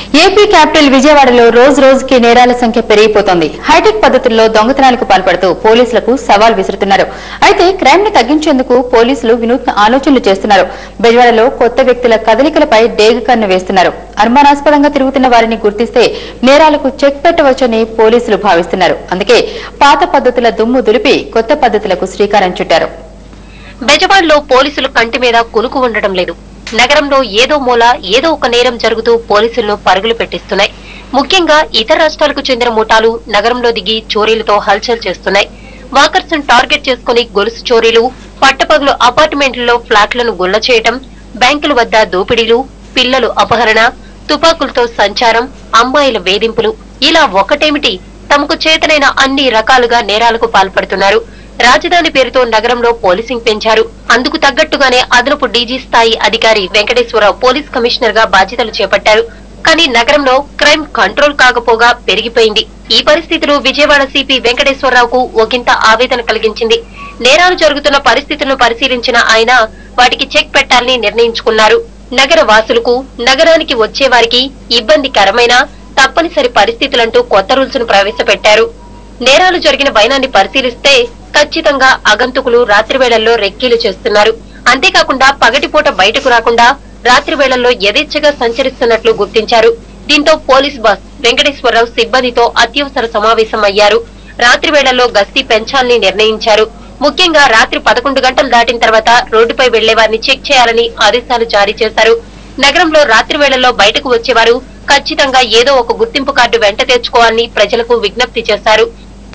AP capital విజయవాడలో రోజు రోజుకి నేరాల సంఖ్య పెరిగిపోతోంది హైటెక్ పద్ధతుల్లో దొంగతనాలకు పాల్పడుతూ పోలీసులకు సవాల్ విసురుతున్నారు అయితే క్రైమ్ ని తగ్గించేందుకు పోలీసులు వినూత్న ఆలోచనలు చేస్తున్నారు బెజవాడలో కొత్త వ్యక్తుల కదలికలపై డేగ కన్ను వేస్తున్నారు అనుమానాస్పదంగా తిరుగుతున్న వారిని గుర్తిస్తే నేరాలకు చెక్ పెట్టవచ్చని పోలీసులు భావిస్తున్నారు అందుకే పాత పద్ధతుల దుమ్ము దులిపి కొత్త పద్ధతులకు శ్రీకారం చుట్టారు బెజవాడలో పోలీసులు కంటి మీద కునుకు ఉండడం లేదు నగరంలో ఏదో మూల ఏదో ఒక నేరం జరుగుతూ పోలీసులను పరుగులు పెట్టిస్తున్నాయి ముఖ్యంగా ఇతర రాష్ట్రాలకు చెందిన ముఠాలు నగరంలో దిగి చోరీలతో హల్చల్ చేస్తున్నాయి వాకర్స్ టార్గెట్ చేసుకుని గొలుసు చోరీలు పట్టపగలు అపార్ట్మెంట్లలో ఫ్లాట్లను గుల్ల చేయటం బ్యాంకుల వద్ద దోపిడీలు పిల్లలు అపహరణ తుపాకులతో సంచారం అమ్మాయిల వేధింపులు ఇలా ఒకటేమిటి తమకు చేతనైన అన్ని రకాలుగా నేరాలకు పాల్పడుతున్నారు రాజధాని పేరుతో నగరంలో పోలీసింగ్ పెంచారు అందుకు తగ్గట్టుగానే అదనపు డీజీ స్థాయి అధికారి వెంకటేశ్వరరావు పోలీస్ కమిషనర్ గా బాధ్యతలు చేపట్టారు కానీ నగరంలో క్రైమ్ కంట్రోల్ కాకపోగా పెరిగిపోయింది ఈ పరిస్థితులు విజయవాడ సిపి వెంకటేశ్వరరావుకు ఒకంత ఆవేదన కలిగించింది నేరాలు జరుగుతున్న పరిస్థితులను పరిశీలించిన ఆయన వాటికి చెక్ పెట్టాలని నిర్ణయించుకున్నారు నగర వాసులకు నగరానికి వచ్చే వారికి ఇబ్బందికరమైన తప్పనిసరి పరిస్థితులంటూ కొత్త రూల్స్ ను ప్రవేశపెట్టారు నేరాలు జరిగిన వైనాన్ని పరిశీలిస్తే ఖచ్చితంగా అగంతుకులు రాత్రి వేళల్లో రెక్కీలు చేస్తున్నారు అంతేకాకుండా పగటిపూట బయటకు రాకుండా రాత్రి వేళల్లో యథేచ్ఛగా సంచరిస్తున్నట్లు గుర్తించారు దీంతో పోలీస్ బాస్ వెంకటేశ్వరరావు సిబ్బందితో అత్యవసర సమావేశం అయ్యారు రాత్రి వేళల్లో గస్తీ పెంచాలని నిర్ణయించారు ముఖ్యంగా రాత్రి పదకొండు గంటలు దాటిన తర్వాత రోడ్డుపై వెళ్లే వారిని చెక్ చేయాలని ఆదేశాలు జారీ చేశారు నగరంలో రాత్రి వేళల్లో బయటకు వచ్చేవారు ఖచ్చితంగా ఏదో ఒక గుర్తింపు కార్డు వెంట తెచ్చుకోవాలని ప్రజలకు విజ్ఞప్తి చేశారు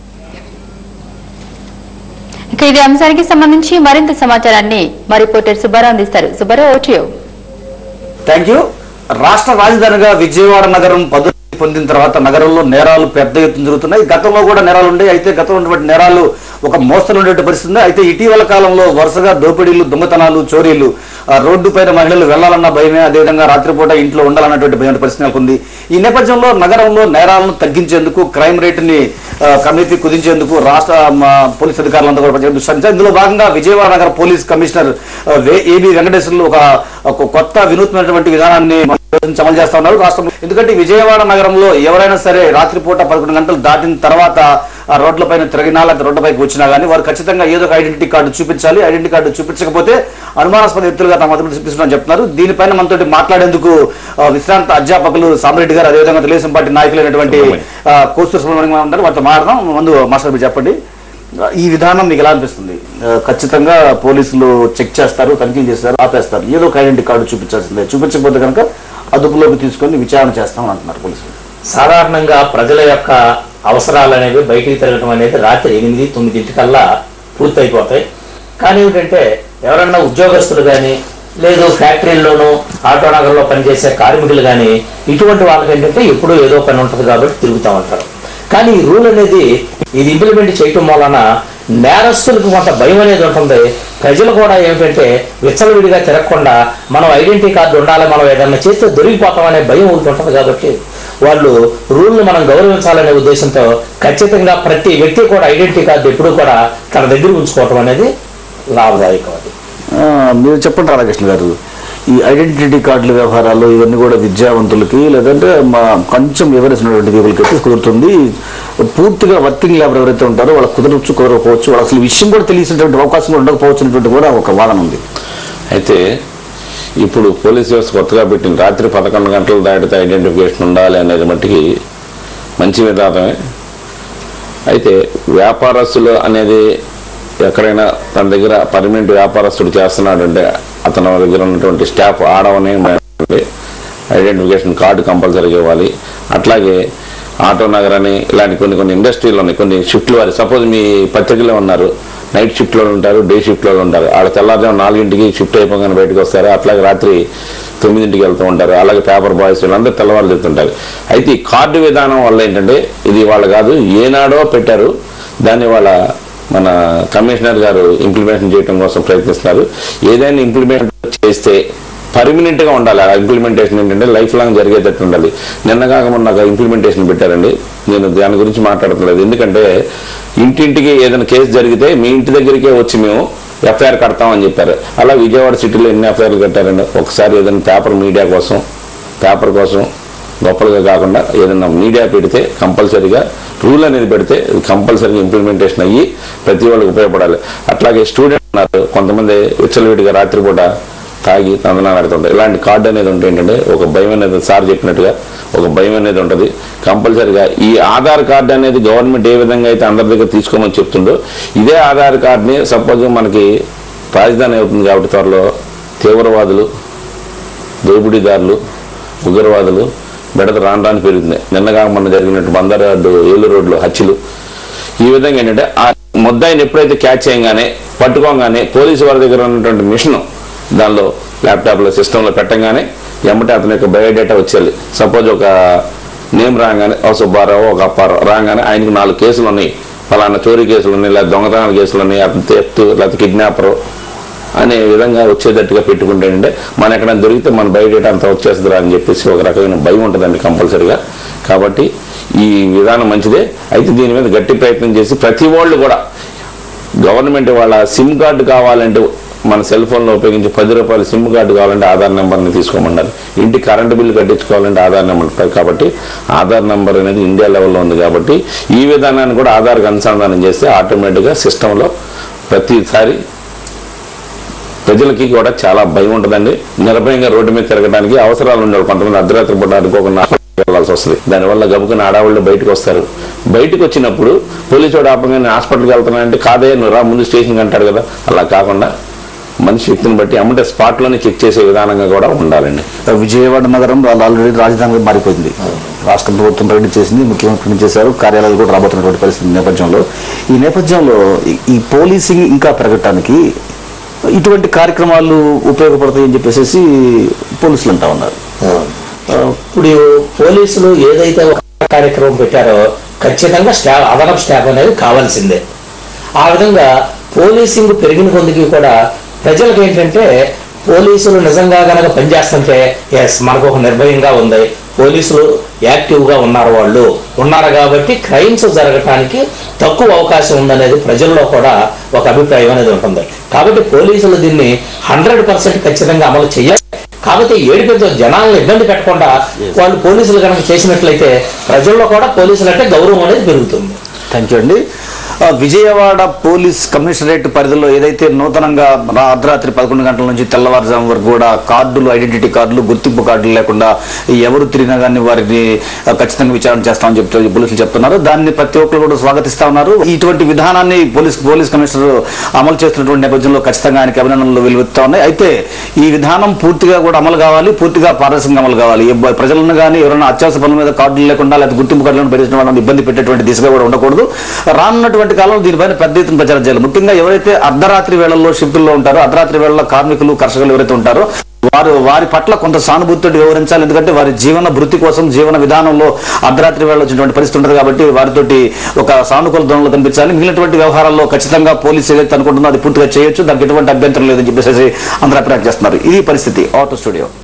ఇక ఇదే అంశానికి సంబంధించి మరింత సమాచారాన్ని మా రిపోర్టర్ సుబ్బారావు అందిస్తారు సుబ్బారావు ఓటియో థ్యాంక్ యూ రాష్ట్ర రాజధానిగా విజయవాడ నగరం పదవి పొందిన తర్వాత నగరంలో నేరాలు పెద్ద ఎత్తున జరుగుతున్నాయి గతంలో కూడా నేరాలు ఉండే అయితే గతంలో ఉన్నటువంటి నేరాలు ఒక మోస్తరు ఉండేటువంటి పరిస్థితి ఉంది అయితే ఇటీవల కాలంలో వరుసగా దోపిడీలు దొంగతనాలు చోరీలు ఆ, రోడ్డు పైన మహిళలు వెళ్లాలన్న భయమే అదేవిధంగా రాత్రిపూట ఇంట్లో ఉండాలన్నటువంటి భయం పరిస్థితి నెలకొంది ఈ నేపథ్యంలో నగరంలో నేరాలను తగ్గించేందుకు క్రైమ్ రేటుని ఆ, కమిటీ కుదించేందుకు రాష్ట్ర మా, పోలీస్ అధికారులంతా కూడా పనిచేస్తున్నారు. సంచ- ఇందులో భాగంగా విజయవాడ నగర పోలీస్ కమిషనర్ ఆ, వే- ఏబి వెంకటేశ్వర్లు ఒక ఒక కొత్త వినూత్నమైనటువంటి విధానాన్ని అమలు చేస్తా ఉన్నారు రాష్ట్రంలో ఎందుకంటే ఈ విజయవాడ నగరంలో ఎవరైనా సరే రాత్రిపూట పదకొండు గంటలు దాటిన తర్వాత ఆ రోడ్లపైన తిరిగినా లేకపోతే రోడ్లపైకి వచ్చినా కానీ వారు ఖచ్చితంగా ఏదో ఒక ఐడెంటిటీ కార్డు చూపించాలి ఐడెంటిటీ కార్డు చూపించకపోతే అనుమానాస్పద వ్యక్తులుగా తమ మద్దతు చూపిస్తున్నారని చెప్తున్నారు దీనిపైన మనతోటి మాట్లాడేందుకు ఆ, విశ్రాంత అధ్యాపకులు సామిరెడ్డి గారు అదేవిధంగా తెలుగుదేశం పార్టీ నాయకులైనటువంటి ఆ, కోస్తూరు సుబ్రహ్మణ్యం గారు ఉన్నారు వారితో మాట్లాడదాం ముందు మాస్టర్ మీరు చెప్పండి ఈ విధానం మీకు ఎలా అనిపిస్తుంది ఆ, ఖచ్చితంగా పోలీసులు చెక్ చేస్తారు తనిఖీ చేస్తారు ఆపేస్తారు ఏదో ఒక ఐడెంటిటీ కార్డు చూపించాల్సిందే చూపించకపోతే కనుక అదుపులోకి తీసుకొని విచారణ చేస్తామని అంటున్నారు పోలీసులు సాధారణంగా ప్రజల యొక్క అవసరాలు అనేవి బయటికి తిరగడం అనేది రాత్రి ఎనిమిది తొమ్మిదింటికల్లా పూర్తయిపోతాయి కానీ ఏమిటంటే ఎవరన్నా ఉద్యోగస్తులు కానీ లేదు ఫ్యాక్టరీల్లోనూ ఆటో నగర్లో పనిచేసే కార్మికులు కానీ ఇటువంటి వాళ్ళకి ఏంటంటే ఎప్పుడూ ఏదో పని ఉంటుంది కాబట్టి తిరుగుతూ ఉంటారు కానీ ఈ రూల్ అనేది ఇది ఇంప్లిమెంట్ చేయటం వలన నేరస్తులకు కొంత భయం అనేది ఉంటుంది ప్రజలు కూడా ఏమిటంటే విచ్చలవిడిగా తిరగకుండా మనం ఐడెంటిటీ కార్డు ఉండాలి మనం ఏదైనా చేస్తే దొరికిపోతాం అనే భయం ఒకటి ఉంటుంది కాబట్టి వాళ్ళు రూల్ని మనం గౌరవించాలనే ఉద్దేశంతో ఖచ్చితంగా ప్రతి వ్యక్తి కూడా ఐడెంటిటీ కార్డు ఎప్పుడూ కూడా తన దగ్గర ఉంచుకోవటం అనేది లాభదాయకం అది ఆ, మీరు చెప్పండి రాధాకృష్ణ గారు ఈ ఐడెంటిటీ కార్డుల వ్యవహారాలు ఇవన్నీ కూడా విద్యావంతులకి లేదంటే మా కొంచెం వివరిస్తున్నటువంటి పీపుల్కి అయితే కుదురుతుంది పూర్తిగా వర్కింగ్ లేబర్ ఎవరైతే ఉంటారో వాళ్ళకి కుదరవచ్చు కుదరకపోవచ్చు వాళ్ళకి అసలు ఈ విషయం కూడా తెలిసినటువంటి అవకాశం కూడా ఉండకపోవచ్చు అనేటువంటి కూడా ఒక వాదన ఉంది అయితే ఇప్పుడు పోలీస్ వ్యవస్థ కొత్తగా పెట్టింది రాత్రి పదకొండు గంటలు దాటితే ఐడెంటిఫికేషన్ ఉండాలి అనేది మట్టికి మంచి విధానమే అయితే వ్యాపారస్తులు అనేది ఎక్కడైనా తన దగ్గర పర్మనెంట్ వ్యాపారస్తుడు చేస్తున్నాడంటే అతని దగ్గర ఉన్నటువంటి స్టాఫ్ ఆడవనే ఐడెంటిఫికేషన్ కార్డు కంపల్సరీగా ఇవ్వాలి అట్లాగే ఆటో నగర్ అని ఇలాంటి కొన్ని కొన్ని ఇండస్ట్రీలు ఉన్నాయి కొన్ని షిఫ్ట్లు వారి సపోజ్ మీ పత్రికలో ఉన్నారు నైట్ షిఫ్ట్లో ఉంటారు డే షిఫ్ట్లో ఉంటారు ఆడ తెల్లారుజాము నాలుగింటికి షిఫ్ట్ అయిపోగానే బయటకు వస్తారు అట్లాగే రాత్రి తొమ్మిదింటికి వెళ్తూ ఉంటారు అలాగే పేపర్ బాయ్స్ వీళ్ళందరూ తెల్లవారు చెప్తుంటారు అయితే ఈ కార్డు విధానం వల్ల ఏంటంటే ఇది వాళ్ళు కాదు ఏనాడో పెట్టారు దాన్ని వాళ్ళ మన కమిషనర్ గారు ఇంప్లిమెంటేషన్ చేయడం కోసం ప్రయత్నిస్తున్నారు ఏదైనా ఇంప్లిమెంట్ చేస్తే పర్మనెంట్ గా ఉండాలి ఆ ఇంప్లిమెంటేషన్ ఏంటంటే లైఫ్ లాంగ్ జరిగేటట్టు ఉండాలి నిన్న కాక మొన్న ఒక ఇంప్లిమెంటేషన్ పెట్టారండి నేను దాని గురించి మాట్లాడట్లేదు ఎందుకంటే ఇంటింటికి ఏదైనా కేసు జరిగితే మీ ఇంటి దగ్గరికే వచ్చి మేము ఎఫ్ఐఆర్ కడతామని చెప్పారు అలా విజయవాడ సిటీలో ఎన్ని ఎఫ్ఐఆర్లు కట్టారండి ఒకసారి ఏదైనా పేపర్ మీడియా కోసం పేపర్ కోసం గొప్పలుగా కాకుండా ఏదైనా మీడియా పెడితే కంపల్సరీగా రూల్ అనేది పెడితే కంపల్సరీగా ఇంప్లిమెంటేషన్ అయ్యి ప్రతి వాళ్ళకి ఉపయోగపడాలి అట్లాగే స్టూడెంట్ ఉన్నారు కొంతమంది విచ్చలవిడిగా రాత్రిపూట తాగి తందనాలు ఆడుతుంటారు ఇలాంటి కార్డు అనేది ఉంటే ఏంటంటే ఒక భయం అనేది సార్ చెప్పినట్టుగా ఒక భయం అనేది ఉంటుంది కంపల్సరీగా ఈ ఆధార్ కార్డు అనేది గవర్నమెంట్ ఏ విధంగా అయితే అందరి దగ్గర తీసుకోమని చెప్తుండో ఇదే ఆధార్ కార్డుని సపోజ్ మనకి రాజధాని అవుతుంది కాబట్టి త్వరలో తీవ్రవాదులు దోపిడీదారులు ఉగ్రవాదులు బెడద రాను రాని పెరుగుతుంది నిన్నగా మొన్న జరిగినట్టు బందరాడు ఏలూరు రోడ్లు హత్యలు ఈ విధంగా ఏంటంటే ఆ ముద్దాయిని ఎప్పుడైతే క్యాచ్ చేయగానే పట్టుకోగానే పోలీసు వారి దగ్గర ఉన్నటువంటి మిషన్ దానిలో ల్యాప్టాప్లో సిస్టంలో పెట్టగానే ఎమ్మటే అతని యొక్క బయోడేటా వచ్చేయాలి సపోజ్ ఒక నేమ్ రాగానే ఒక సుబ్బారావు ఒక అప్పారావు రాగానే ఆయనకు నాలుగు కేసులు ఉన్నాయి ఫలానా చోరీ కేసులు ఉన్నాయి లేదా దొంగతనాల కేసులు ఉన్నాయి అతను థెఫ్ట్ లేకపోతే కిడ్నాపరు అనే విధంగా వచ్చేటట్టుగా పెట్టుకుంటే ఏంటంటే మన ఎక్కడ దొరికితే మన బయోడేటా అంతా వచ్చేస్తుందిరా అని చెప్పేసి ఒక రకమైన భయం ఉంటుందండి కంపల్సరీగా కాబట్టి ఈ విధానం మంచిదే అయితే దీని మీద గట్టి ప్రయత్నం చేసి ప్రతి వాళ్ళు కూడా గవర్నమెంట్ వాళ్ళ సిమ్ కార్డు కావాలంటే మన సెల్ ఫోన్లో ఉపయోగించి పది రూపాయల సిమ్ కార్డు కావాలంటే ఆధార్ నెంబర్ని తీసుకోమన్నారు ఇంటి కరెంటు బిల్లు కట్టించుకోవాలంటే ఆధార్ నెంబర్ ఉంటుంది కాబట్టి ఆధార్ నెంబర్ అనేది ఇండియా లెవెల్లో ఉంది కాబట్టి ఈ విధానాన్ని కూడా ఆధార్కి అనుసంధానం చేస్తే ఆటోమేటిక్గా సిస్టంలో ప్రతిసారి ప్రజలకి కూడా చాలా భయం ఉంటుందండి నిర్భయంగా రోడ్డు మీద తిరగడానికి అవసరాలు ఉండవు కొంతమంది అర్ధరాత్రి పూట అనుకోకుండా వెళ్ళాల్సి వస్తుంది దానివల్ల గబుకుని ఆడవాళ్ళు బయటకు వస్తారు బయటకు వచ్చినప్పుడు పోలీసు వాడు ఆపంగా నేను హాస్పిటల్కి వెళ్తున్నానంటే కాదే నువ్వు రా ముందు స్టేషన్కి అంటాడు కదా అలా కాకుండా మనిషి వ్యక్తిని బట్టి అమ్మటే స్పాట్లోనే చెక్ చేసే విధానంగా కూడా ఉండాలండి విజయవాడ నగరం వాళ్ళు ఆల్రెడీ రాజధానిగా మారిపోయింది రాష్ట్ర ప్రభుత్వం ప్రకటన చేసింది ముఖ్యమంత్రి ప్రకటన చేశారు కార్యాలయాలు కూడా రాబోతున్నటువంటి పరిస్థితి నేపథ్యంలో ఈ నేపథ్యంలో ఈ- ఈ పోలీసింగ్ ఇంకా పెరగటానికి ఇటువంటి కార్యక్రమాలు ఉపయోగపడతాయని చెప్పేసి పోలీసులు అంటా ఉన్నారు ఆ, ఇప్పుడు పోలీసులు ఏదైతే ఒక కార్యక్రమం పెట్టారో ఖచ్చితంగా స్టాఫ్ అదనపు స్టాఫ్ అనేది కావాల్సిందే ఆ విధంగా పోలీసింగ్ పెరిగిన కొద్దికి కూడా ప్రజలకు ఏంటంటే పోలీసులు నిజంగా గనక పనిచేస్తుంటే ఎస్ మనకు ఒక నిర్భయంగా ఉంది పోలీసులు యాక్టివ్గా ఉన్నారు వాళ్ళు ఉన్నారు కాబట్టి క్రైమ్స్ జరగటానికి తక్కువ అవకాశం ఉందనేది ప్రజల్లో కూడా ఒక అభిప్రాయం అనేది ఉంటుంది కాబట్టి పోలీసులు దీన్ని హండ్రెడ్ పర్సెంట్ ఖచ్చితంగా అమలు చేయాలి కాబట్టి ఏడిపితో జనాలను ఇబ్బంది పెట్టకుండా వాళ్ళు పోలీసులు కనుక చేసినట్లయితే ప్రజల్లో కూడా పోలీసులు అంటే గౌరవం అనేది పెరుగుతుంది థ్యాంక్ యూ అండి ఆ, విజయవాడ పోలీస్ కమిషనరేట్ పరిధిలో ఏదైతే నూతనంగా రా- అర్ధరాత్రి పదకొండు గంటల నుంచి తెల్లవారుజాము వరకు కూడా కార్డులు ఐడెంటిటీ కార్డులు గుర్తింపు కార్డులు లేకుండా ఎవరు తిరిగినా కానీ వారిని ఆ, ఖచ్చితంగా విచారణ చేస్తామని చెప్తూ పోలీసులు చెప్తున్నారు దాన్ని ప్రతి ఒక్కరు కూడా స్వాగతిస్తా ఉన్నారు ఇటువంటి విధానాన్ని పోలీస్ పోలీస్ కమిషనర్ అమలు చేస్తున్నటువంటి నేపథ్యంలో ఖచ్చితంగా ఆయనకి అభినందనలు వెలువెత్తా ఉన్నాయి అయితే ఈ విధానం పూర్తిగా కూడా అమలు కావాలి పూర్తిగా పారదర్శకంగా అమలు కావాలి ఎవ్వ- ప్రజలను కానీ ఎవరైనా అత్యవసర పనుల మీద కార్డులు లేకుండా లేకపోతే గుర్తింపు కార్డులను బయట వాళ్ళని ఇబ్బంది పెట్టేటువంటి దిశగా కూడా ఉండకూడదు రానున్నటువంటి కాలంలో దీనిపైన పెద్ద ఎత్తున ప్రచారం చేయాలి ముఖ్యంగా ఎవరైతే అర్ధరాత్రి వేళల్లో షిఫ్టుల్లో ఉంటారో అర్ధరాత్రి వేళల్లో కార్మికులు కర్షకులు ఎవరైతే ఉంటారో వారు వారి పట్ల కొంత సానుభూతితో వ్యవహరించాలి ఎందుకంటే వారి జీవన భృతి కోసం జీవన విధానంలో అర్ధరాత్రి వేళ వచ్చినటువంటి పరిస్థితి ఉంటుంది కాబట్టి వారితోటి ఒక సానుకూల ధోరణిలో కనిపించాలి మిగిలినటువంటి వ్యవహారాల్లో ఖచ్చితంగా పోలీసు ఏదైతే అనుకుంటుందో అది పూర్తిగా చేయొచ్చు దానికి ఎటువంటి అభ్యంతరం లేదని చెప్పేసి అందరూ అభిప్రాయం చేస్తున్నారు ఇది పరిస్థితి ఆటో స్టూడియో